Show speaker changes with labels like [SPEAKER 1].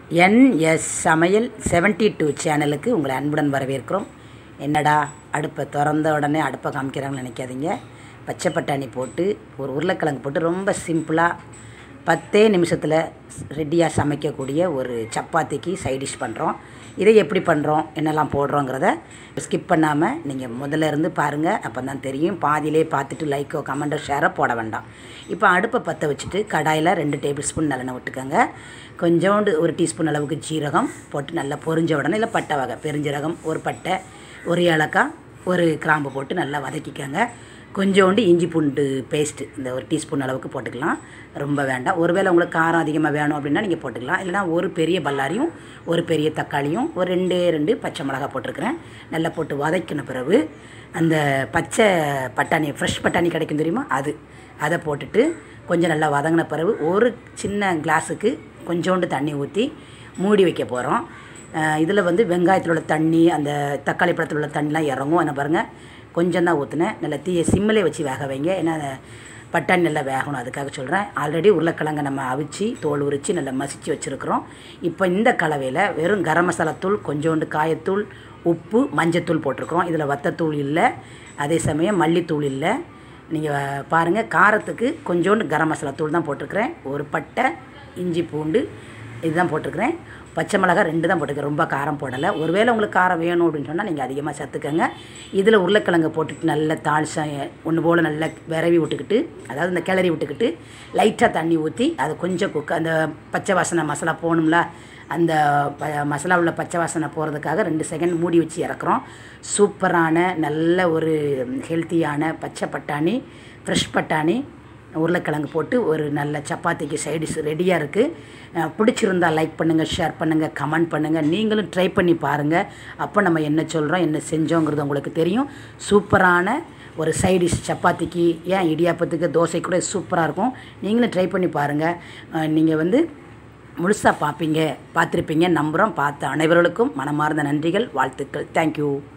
[SPEAKER 1] NS சமையல் seventy two சேனலுக்கு உங்களை அன்புடன் வரவேற்கிறோம் என்னடா அடுப்பை திறந்த உடனே அடுப்பை காமிக்கிறாங்கன்னு நினைக்காதீங்க பச்சை பட்டாணி போட்டு ஒரு உருளைக்கிழங்கு போட்டு ரொம்ப சிம்பிளாக பத்தே நிமிஷத்தில் ரெடியாக சமைக்கக்கூடிய ஒரு சப்பாத்திக்கு சைட் டிஷ் பண்ணுறோம் இதை எப்படி பண்ணுறோம் என்னெல்லாம் போடுறோங்கிறத ஸ்கிப் பண்ணாமல் நீங்கள் முதல்ல இருந்து பாருங்கள் அப்போ தான் தெரியும் பாதியிலே பார்த்துட்டு லைக்கோ கமெண்டோ ஷேரோ போட வேண்டாம் இப்போ அடுப்பை பற்ற வச்சுட்டு கடாயில் ரெண்டு டேபிள் ஸ்பூன் நல்லெண்ணெய் விட்டுக்கோங்க கொஞ்சோண்டு ஒரு டீஸ்பூன் அளவுக்கு ஜீரகம் போட்டு நல்லா பொரிஞ்ச உடனே இல்லை பட்டை வகை பெருஞ்சீரகம் ஒரு பட்டை ஒரு ஏலக்காய் ஒரு கிராம்பு போட்டு நல்லா வதக்கிக்கோங்க கொஞ்சோண்டு இஞ்சி பூண்டு பேஸ்ட்டு இந்த ஒரு டீஸ்பூன் அளவுக்கு போட்டுக்கலாம் ரொம்ப வேண்டாம் ஒருவேளை உங்களுக்கு காரம் அதிகமாக வேணும் அப்படின்னா நீங்கள் போட்டுக்கலாம் இல்லைனா ஒரு பெரிய பல்லாரியும் ஒரு பெரிய தக்காளியும் ஒரு ரெண்டே ரெண்டு பச்சை மிளகா போட்டிருக்கிறேன் நல்லா போட்டு வதக்கின பிறகு அந்த பச்சை பட்டாணி ஃப்ரெஷ் பட்டாணி கிடைக்கும் தெரியுமா அது அதை போட்டுட்டு கொஞ்சம் நல்லா வதங்கின பிறகு ஒரு சின்ன கிளாஸுக்கு கொஞ்சோண்டு தண்ணி ஊற்றி மூடி வைக்க போகிறோம் இதில் வந்து வெங்காயத்தில் உள்ள தண்ணி அந்த தக்காளி பழத்தில் உள்ள தண்ணிலாம் இறங்கும் என்ன பாருங்கள் கொஞ்சம் தான் ஊற்றுனேன் நல்லா தீயை சிம்மிலே வச்சு வேக வைங்க ஏன்னா அந்த பட்டாணி நல்லா வேகணும் அதுக்காக சொல்கிறேன் ஆல்ரெடி உருளைக்கிழங்கை நம்ம அவிச்சு தோல் உரித்து நல்லா மசித்து வச்சுருக்குறோம் இப்போ இந்த கலவையில் வெறும் கரம் மசாலா தூள் கொஞ்சோண்டு காயத்தூள் உப்பு மஞ்சத்தூள் போட்டிருக்கிறோம் இதில் வத்தத்தூள் இல்லை அதே சமயம் மல்லித்தூள் இல்லை நீங்கள் பாருங்கள் காரத்துக்கு கொஞ்சோண்டு கரம் மசாலா தூள் தான் போட்டிருக்கிறேன் ஒரு பட்டை இஞ்சி பூண்டு இதுதான் போட்டிருக்கிறேன் பச்சை மிளகா ரெண்டு தான் போட்டுருக்கேன் ரொம்ப காரம் போடலை ஒருவேளை உங்களுக்கு காரம் வேணும் அப்படின்னு சொன்னால் நீங்கள் அதிகமாக சேர்த்துக்கோங்க இதில் உருளைக்கிழங்கை போட்டுட்டு நல்லா தாளிசா ஒன்று போல் நல்லா விரவி விட்டுக்கிட்டு அதாவது இந்த கிளறி விட்டுக்கிட்டு லைட்டாக தண்ணி ஊற்றி அது கொஞ்சம் குக்க அந்த பச்சை வாசனை மசாலா போகணும்ல அந்த ப மசாலா உள்ள பச்சை வாசனை போகிறதுக்காக ரெண்டு செகண்ட் மூடி வச்சு இறக்குறோம் சூப்பரான நல்ல ஒரு ஹெல்த்தியான பச்சை பட்டாணி ஃப்ரெஷ் பட்டாணி உருளைக்கிழங்கு போட்டு ஒரு நல்ல சப்பாத்திக்கு சைடிஷ் ரெடியாக இருக்குது பிடிச்சிருந்தா லைக் பண்ணுங்கள் ஷேர் பண்ணுங்கள் கமெண்ட் பண்ணுங்கள் நீங்களும் ட்ரை பண்ணி பாருங்கள் அப்போ நம்ம என்ன சொல்கிறோம் என்ன செஞ்சோங்கிறது உங்களுக்கு தெரியும் சூப்பரான ஒரு சைடிஷ் சப்பாத்திக்கு ஏன் இடியாப்பத்துக்கு தோசை கூட சூப்பராக இருக்கும் நீங்களும் ட்ரை பண்ணி பாருங்கள் நீங்கள் வந்து முழுசாக பார்ப்பீங்க பார்த்துருப்பீங்க நம்புகிறோம் பார்த்த அனைவர்களுக்கும் மனமார்ந்த நன்றிகள் வாழ்த்துக்கள் தேங்க்யூ